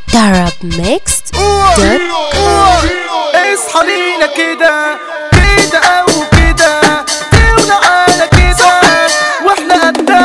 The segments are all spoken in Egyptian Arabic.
arabmixed.com اصحى لينا كده كده او كده تولع على كده واحنا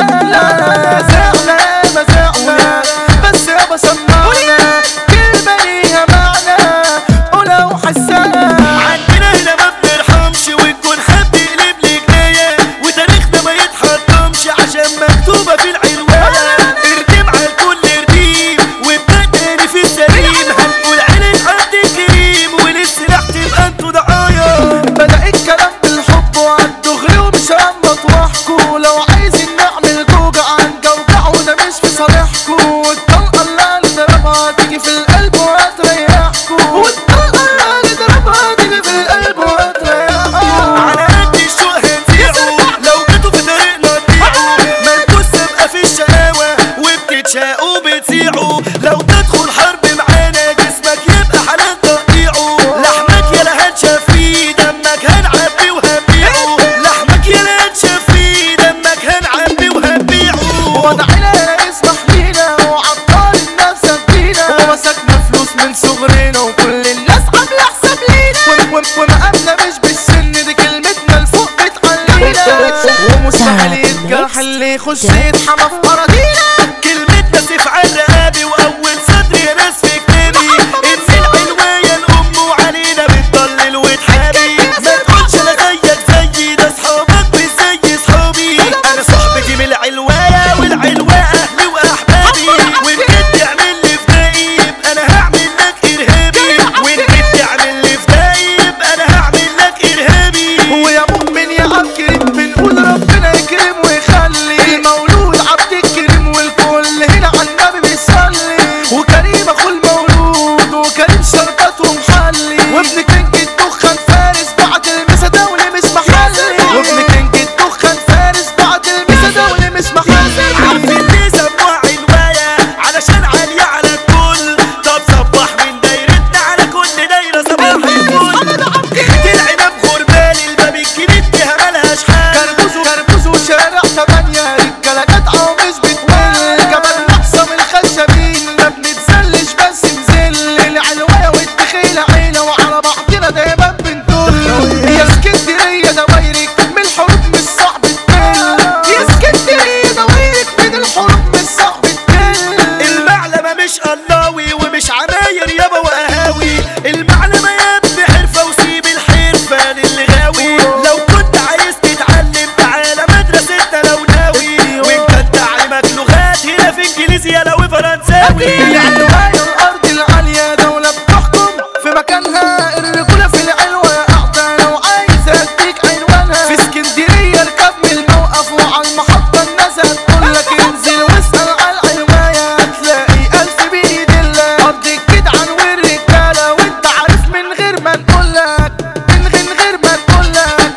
قدنا زعنا ما زعنا بس يابا سمعنا كلمة ليها معنى قولها وحسها عندنا هنا ما بنرحمش ونكون حد يقلب لي جناية وتاريخنا ما يتحطمش عشان مكتوبة في العنوان اردم على الكل ارديم وابدأ تاني في السليم هنقول عليك حد كريم وللسلاح تبقى انتوا ضحايا بدأ الكلام بالحب وعن دغري ومش هنمط واحكوا لو عايزين نعمل جوجع عن جوجع وده مش في صالحكوا والطلقة اللي نضربها تيجي في القلب وهتريحكوا والطلقة اللي نضربها تيجي في القلب وهتريحكوا على قد الشوق هنزيعوا لو جيتوا في طريقنا تضيعوا ما انتوا السابقة في الشقاوة وبتتشاقوا بتسيعوا لو تدخل حرب معانا جسمك يبقى حلال تقطيعه لحمك يا لا هنشف فيه دمك هنعبي وهنبيعه لحمك يا لا هنشف فيه دمك هنعبي وهنبيعه وضعنا يسمح لينا وعطار الناس فينا ومسكنا فلوس من صغرنا وكل الناس عاملة حساب لينا وم- وم- ومقامنا مش بالسن دي كلمتنا لفوق بتعلينا ومستحيل يتجرح اللي يخش يتحمى في أراضينا كلمتنا سيف على رقابي واول صدر يا ناس في كتابي انزل عنواية الام وعلينا بتضلل وتحابي ما تقولش انا زيك زيي ده صحابك مش زي صحابي انا صاحبتي من العلواية والعلواء اهلي واحبابي وان جيت تعمل لي فدائي يبقى انا هعمل لك ارهابي وان جيت تعمل لي فدائي يبقى انا هعمل لك ارهابي ويا مؤمن يا عبد كريم بنقول ربنا يكرم ويخلي المولود عبد الكريم والكل هنا على النبي بيصلي وكريم اخو المولود وكريم شربات ومحلي وابن كينج الدخان فارس بعد المسا دولي مش محلي وابن كينج الدخان فارس بعد المسا دولي مش محلي عارفين ليه سموها عنواية علشان عالية على الكل طب صبح من دايرتنا على كل دايرة صباح الفل خيط العنب غربال الباب الجديد فيها ملهاش حل كربوز وكربوز وشارع تمانية رجالة جدعة ومش بتمل جبل معصم الخشبين ما بنتسلش بس نزل العلوية والدخيلة عيلة وعلى بعضنا دايما بنطل يا اسكندرية دوايرك من الحروب مش صعب تمل يا اسكندرية دوايرك من الحروب مش صعب تمل المعلمة مش قلاوي ومش عماير يابا وقهاوي المعلمة يا ابني حرفة وسيب الحرفة للي غاوي لو كنت عايز تتعلم تعالى مدرستنا لو ناوي وان كان تعليمك لغات هنا في انجليزي لو فرنساوي العلوية الأرض العالية دولة بتحكم في مكانها الرجولة في العلوة قاعدة لو عايز أديك عنوانها في اسكندرية اركب من الموقف وعلى المحطة الناس هتقولك انزل واسأل على العلوية هتلاقي ألف بإيد الله أرض الجدعان والرجالة وأنت عارف من غير ما نقولك من غير من غير ما نقولك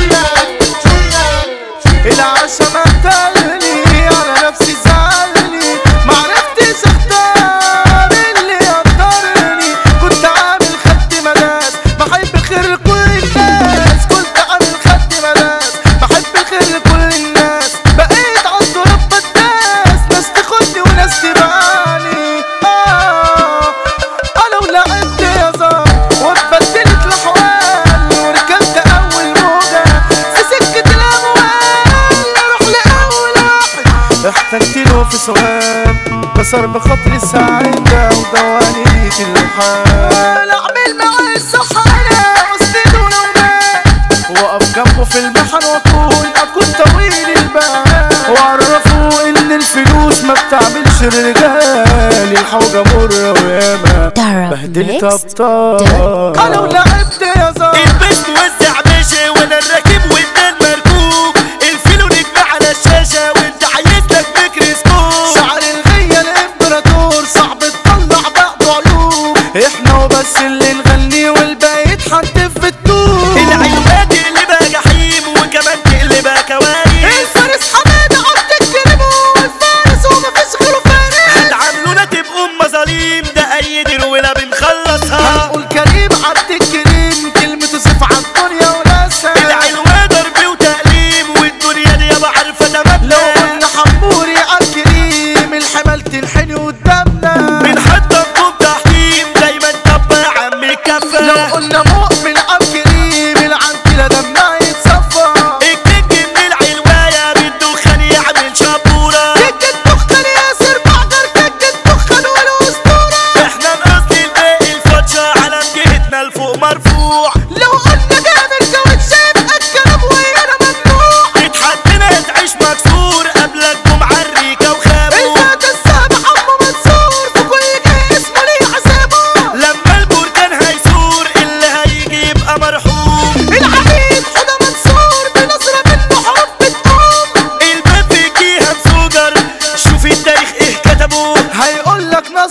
شلك شلك العشا ما تقلني على نفسي زعلني معرفتش اختار اللي يقدرني كنت عامل خد مداس بحب الخير لكل الناس كنت عامل خد مداس بحب الخير لكل الناس بقيت عند رب الناس ناس تاخدني وناس تبعني آه انا ولعبت يا زار واتبدلت الاحوال وركبت اول موجه في سكه الاموال اروح لاول واحد احتجت له في سؤال كسر بخاطري السعاده ودوانية الحال اعمل معاه الصحراء واسنده لو مات واقف جنبه في المحن واقول اكون طويل البال واعرفه ان الفلوس ما بتعملش الرجال الحوجه مره وياما بهدلت ابطال انا ولعبت يا زار البس وزع باشا وانا الراكب وانت المركوب الفيلو نجم على الشاشة وانت عايز لك ميكروسكوب شعر الغية الامبراطور صعب تطلع بعض علوم احنا وبس اللي نغني والباقي يتحدف في الطوب العيوبات تقلبها جحيم وكمان تقلبها كوارث الفارس حمادة عبد الكريم والفارس ومفيش غيره فارس هتعاملونا تبقوا مظاليم ده اي دروله بنخلصها هنقول كريم عبد الكريم كلمته سيف على الدنيا وناسها العلوة ضرب وتقليم والدنيا دي يابا عارفة لو تمامنا قلنا حموري عبد الكريم الحمل تنحني قدامنا بنحط الطوب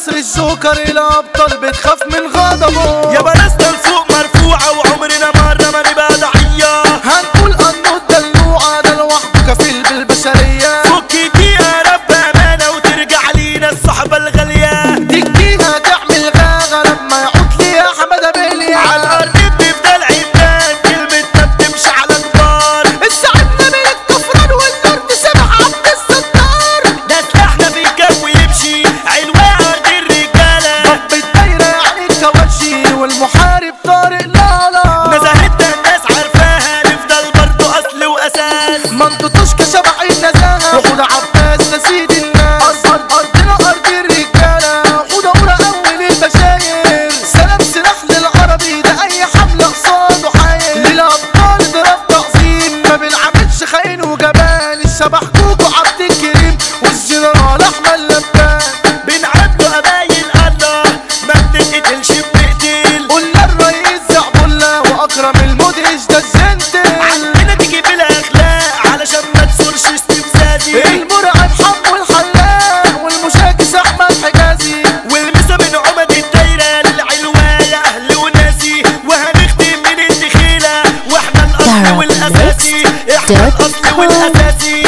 مصر الجوكر الابطال بتخاف من غضبه يا بلاستر فوق مرفوعة وعمرنا مرة ما نبقى ضحية هنقول انه الدلوعة ده لوحده كفيل بالبشرية فك دي يا رب امانة وترجع لينا الصحبة الغالية تجيها تعمل غاغة لما يعود لي يا حمادة بيليا على الارض بنفضل عمدان كلمة ما بتمشي على كبار السعدنا من الكفران والنور سامح عبد الستار ده سلاحنا في الجو يمشي علوة ارض الرجالة ضب الدايرة يعني الكواشي والمحارب طارق لالا نزاهتنا الناس عارفاها نفضل برضو اصل واساس منطقتوش كشبح النزاهة وحود عباس ده سيد الناس أرض أرضنا أرض الرجالة حود أولى أول البشاير سلام سلاح للعربي ده أي حملة قصاده حاير للأبطال ضرب تعظيم ما بنعملش خاين وجبان الشبح كوكو عبد الكريم والجنرال أحمد لبان بنعدوا قبايل الله ما بنتقتلش بنقتل قلنا الرئيس زعبولة وأكرم المدهش ده الجنتل عندنا تيجي بالاخلاق علشان ما تثورش استفزازي المرعب حمو الحلاق والمشاكس أحمد حجازي والمسا من عمد الدايرة للعلوة يا أهل وناسي وهنختم من الدخيلة واحنا الأصل Dark والأساسي احنا Mix الأصل dot com. والأساسي